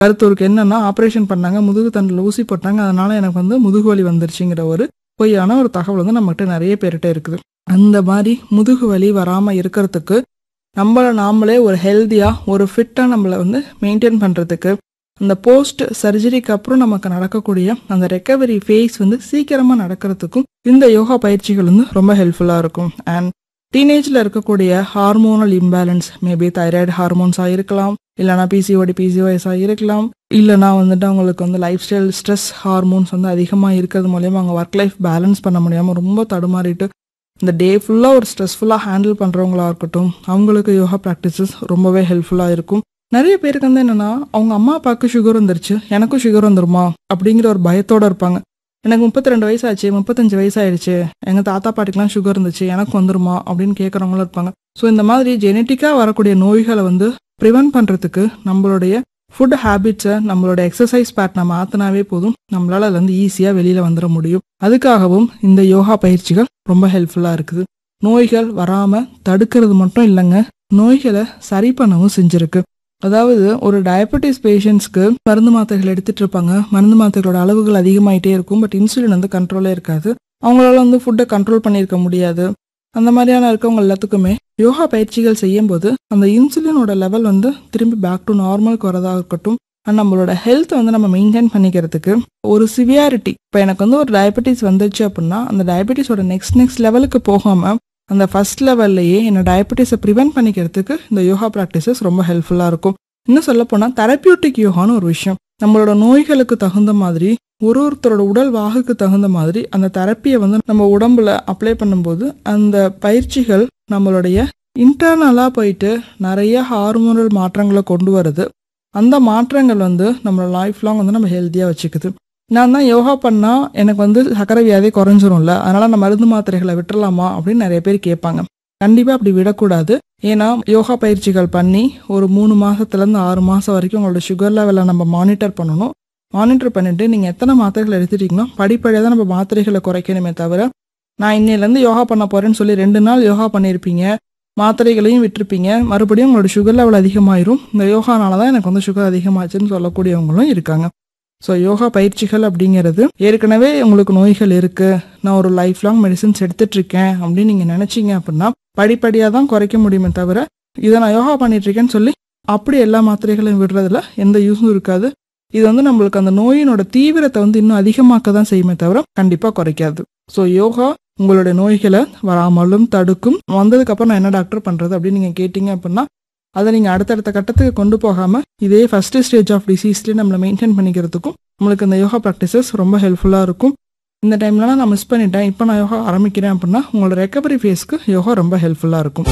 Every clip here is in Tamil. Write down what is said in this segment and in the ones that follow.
கருத்தூருக்கு என்னன்னா ஆப்ரேஷன் பண்ணாங்க முதுகு தண்டில் ஊசி போட்டாங்க அதனால எனக்கு வந்து முதுகு வலி வந்துருச்சுங்கிற ஒரு பொய்யான ஒரு தகவல் வந்து நம்மகிட்ட நிறைய பேர்கிட்ட இருக்குது அந்த மாதிரி முதுகு வலி வராமல் இருக்கிறதுக்கு நம்மளை நாமளே ஒரு ஹெல்த்தியாக ஒரு ஃபிட்டாக நம்மளை வந்து மெயின்டைன் பண்ணுறதுக்கு அந்த போஸ்ட் சர்ஜரிக்கு அப்புறம் நமக்கு நடக்கக்கூடிய அந்த ரெக்கவரி ஃபேஸ் வந்து சீக்கிரமாக நடக்கிறதுக்கும் இந்த யோகா பயிற்சிகள் வந்து ரொம்ப ஹெல்ப்ஃபுல்லாக இருக்கும் அண்ட் டீனேஜில் இருக்கக்கூடிய ஹார்மோனல் இம்பேலன்ஸ் மேபி தைராய்டு ஹார்மோன்ஸாக இருக்கலாம் இல்லைனா பிசிஓடி பிசிஓஎஸாக இருக்கலாம் இல்லைனா வந்துட்டு அவங்களுக்கு வந்து லைஃப் ஸ்டைல் ஸ்ட்ரெஸ் ஹார்மோன்ஸ் வந்து அதிகமாக இருக்கிறது மூலயமா அவங்க ஒர்க் லைஃப் பேலன்ஸ் பண்ண முடியாமல் ரொம்ப தடுமாறிட்டு இந்த டே ஃபுல்லாக ஒரு ஸ்ட்ரெஸ்ஃபுல்லாக ஹேண்டில் பண்ணுறவங்களா இருக்கட்டும் அவங்களுக்கு யோகா ப்ராக்டிசஸ் ரொம்பவே ஹெல்ப்ஃபுல்லாக இருக்கும் நிறைய பேருக்கு வந்து என்னன்னா அவங்க அம்மா அப்பாவுக்கு சுகர் வந்துருச்சு எனக்கும் சுகர் வந்துருமா அப்படிங்கிற ஒரு பயத்தோட இருப்பாங்க எனக்கு முப்பத்தி ரெண்டு வயசு ஆச்சு முப்பத்தஞ்சு வயசு ஆயிடுச்சு எங்கள் தாத்தா பாட்டிக்கெலாம் சுகர் இருந்துச்சு எனக்கு வந்துருமா அப்படின்னு கேட்குறவங்களும் இருப்பாங்க ஸோ இந்த மாதிரி ஜெனட்டிக்காக வரக்கூடிய நோய்களை வந்து ப்ரிவென்ட் பண்ணுறதுக்கு நம்மளுடைய ஃபுட் ஹேபிட்ஸை நம்மளோட எக்ஸசைஸ் பேட்டனை மாற்றினாவே போதும் நம்மளால் அதுலேருந்து ஈஸியாக வெளியில் வந்துட முடியும் அதுக்காகவும் இந்த யோகா பயிற்சிகள் ரொம்ப ஹெல்ப்ஃபுல்லாக இருக்குது நோய்கள் வராமல் தடுக்கிறது மட்டும் இல்லைங்க நோய்களை சரி பண்ணவும் செஞ்சுருக்கு அதாவது ஒரு டயபெட்டிஸ் பேஷண்ட்ஸ்க்கு மருந்து மாத்திரைகள் எடுத்துட்டு இருப்பாங்க மருந்து மாத்திரைகளோட அளவுகள் அதிகமாயிட்டே இருக்கும் பட் இன்சுலின் வந்து கண்ட்ரோலே இருக்காது அவங்களால வந்து ஃபுட்டை கண்ட்ரோல் பண்ணியிருக்க முடியாது அந்த மாதிரியான இருக்கவங்க எல்லாத்துக்குமே யோகா பயிற்சிகள் செய்யும்போது அந்த இன்சுலினோட லெவல் வந்து திரும்பி பேக் டு நார்மலுக்கு வரதா இருக்கட்டும் அண்ட் நம்மளோட ஹெல்த் வந்து நம்ம மெயின்டைன் பண்ணிக்கிறதுக்கு ஒரு சிவியாரிட்டி இப்போ எனக்கு வந்து ஒரு டயபெட்டிஸ் வந்துச்சு அப்படின்னா அந்த டயபெட்டிஸோட நெக்ஸ்ட் நெக்ஸ்ட் லெவலுக்கு போகாமல் அந்த ஃபர்ஸ்ட் லெவல்லையே என்ன டயபெட்டிஸை ப்ரிவென்ட் பண்ணிக்கிறதுக்கு இந்த யோகா ப்ராக்டிசஸ் ரொம்ப ஹெல்ப்ஃபுல்லாக இருக்கும் இன்னும் சொல்ல போனால் தெரப்பியூட்டிக் யோகான்னு ஒரு விஷயம் நம்மளோட நோய்களுக்கு தகுந்த மாதிரி ஒரு ஒருத்தரோட உடல் வாகுக்கு தகுந்த மாதிரி அந்த தெரப்பியை வந்து நம்ம உடம்புல அப்ளை பண்ணும்போது அந்த பயிற்சிகள் நம்மளுடைய இன்டர்னலாக போயிட்டு நிறைய ஹார்மோனல் மாற்றங்களை கொண்டு வருது அந்த மாற்றங்கள் வந்து நம்மளோட லைஃப் லாங் வந்து நம்ம ஹெல்த்தியாக வச்சுக்குது நான் தான் யோகா பண்ணால் எனக்கு வந்து சக்கரை வியாதி குறைஞ்சிரும்ல அதனால நான் மருந்து மாத்திரைகளை விட்டுறலாமா அப்படின்னு நிறைய பேர் கேட்பாங்க கண்டிப்பாக அப்படி விடக்கூடாது ஏன்னா யோகா பயிற்சிகள் பண்ணி ஒரு மூணு மாசத்துலேருந்து ஆறு மாதம் வரைக்கும் உங்களோட சுகர் லெவலை நம்ம மானிட்டர் பண்ணணும் மானிட்டர் பண்ணிட்டு நீங்கள் எத்தனை மாத்திரைகள் எடுத்துட்டீங்கன்னா படிப்படியாக தான் நம்ம மாத்திரைகளை குறைக்கணுமே தவிர நான் இன்னையிலேருந்து யோகா பண்ண போகிறேன்னு சொல்லி ரெண்டு நாள் யோகா பண்ணியிருப்பீங்க மாத்திரைகளையும் விட்டுருப்பீங்க மறுபடியும் உங்களோட சுகர் லெவல் அதிகமாயிரும் இந்த யோகானால தான் எனக்கு வந்து சுகர் அதிகமாச்சுன்னு சொல்லக்கூடியவங்களும் இருக்காங்க ஸோ யோகா பயிற்சிகள் அப்படிங்கிறது ஏற்கனவே உங்களுக்கு நோய்கள் இருக்கு நான் ஒரு லைஃப் லாங் மெடிசின்ஸ் எடுத்துட்டு இருக்கேன் அப்படின்னு நீங்க நினைச்சீங்க அப்படின்னா படிப்படியாக தான் குறைக்க முடியுமே தவிர இதை நான் யோகா பண்ணிட்டு இருக்கேன்னு சொல்லி அப்படி எல்லா மாத்திரைகளையும் விடுறதுல எந்த யூஸும் இருக்காது இது வந்து நம்மளுக்கு அந்த நோயினோட தீவிரத்தை வந்து இன்னும் அதிகமாக்க தான் செய்யுமே தவிர கண்டிப்பாக குறைக்காது ஸோ யோகா உங்களுடைய நோய்களை வராமலும் தடுக்கும் வந்ததுக்கு அப்புறம் நான் என்ன டாக்டர் பண்றது அப்படின்னு நீங்க கேட்டீங்க அப்படின்னா அதை நீங்க அடுத்தடுத்த கட்டத்துக்கு கொண்டு போகாம இதே ஃபர்ஸ்ட் ஸ்டேஜ் ஆஃப் டிசீஸ்லேயே நம்மளை மெயின்டைன் பண்ணிக்கிறதுக்கும் உங்களுக்கு இந்த யோகா ப்ராக்டிசஸ் ரொம்ப ஹெல்ப்ஃபுல்லாக இருக்கும் இந்த டைம்லலாம் நான் மிஸ் பண்ணிட்டேன் இப்போ நான் யோகா ஆரம்பிக்கிறேன் அப்படின்னா உங்களோட ரெக்கவரி ஃபேஸ்க்கு யோகா ரொம்ப ஹெல்ப்ஃபுல்லாக இருக்கும்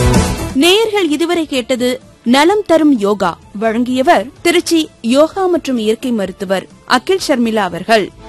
நேயர்கள் இதுவரை கேட்டது நலம் தரும் யோகா வழங்கியவர் திருச்சி யோகா மற்றும் இயற்கை மருத்துவர் அகில் ஷர்மிளா அவர்கள்